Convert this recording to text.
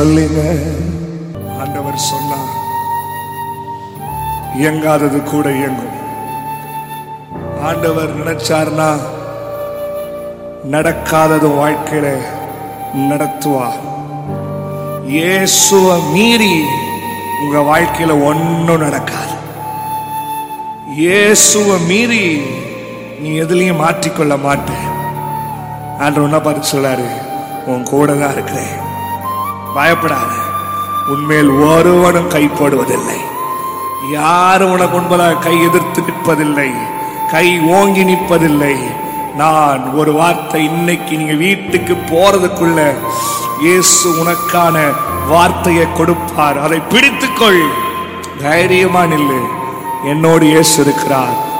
சொல்லுங்க ஆண்டவர் சொன்னார் இயங்காதது கூட இயங்கும் ஆண்டவர் நினைச்சார்னா நடக்காதது வாழ்க்கையில நடத்துவார் இயேசுவ மீறி உங்க வாழ்க்கையில ஒன்னும் நடக்காது இயேசுவ மீறி நீ எதுலயும் மாற்றிக்கொள்ள மாட்டேன் ஆண்டவர் என்ன பார்த்து சொல்லாரு உன் கூட தான் இருக்கிறேன் பயப்படாத உன்மேல் ஒருவனும் கை போடுவதில்லை யாரும் உனக்கு முன்பதாக கை எதிர்த்து நிற்பதில்லை கை ஓங்கி நிற்பதில்லை நான் ஒரு வார்த்தை இன்னைக்கு நீங்க வீட்டுக்கு போறதுக்குள்ள இயேசு உனக்கான வார்த்தையை கொடுப்பார் அதை பிடித்துக்கொள் தைரியமா நில்லு என்னோடு இயேசு இருக்கிறார்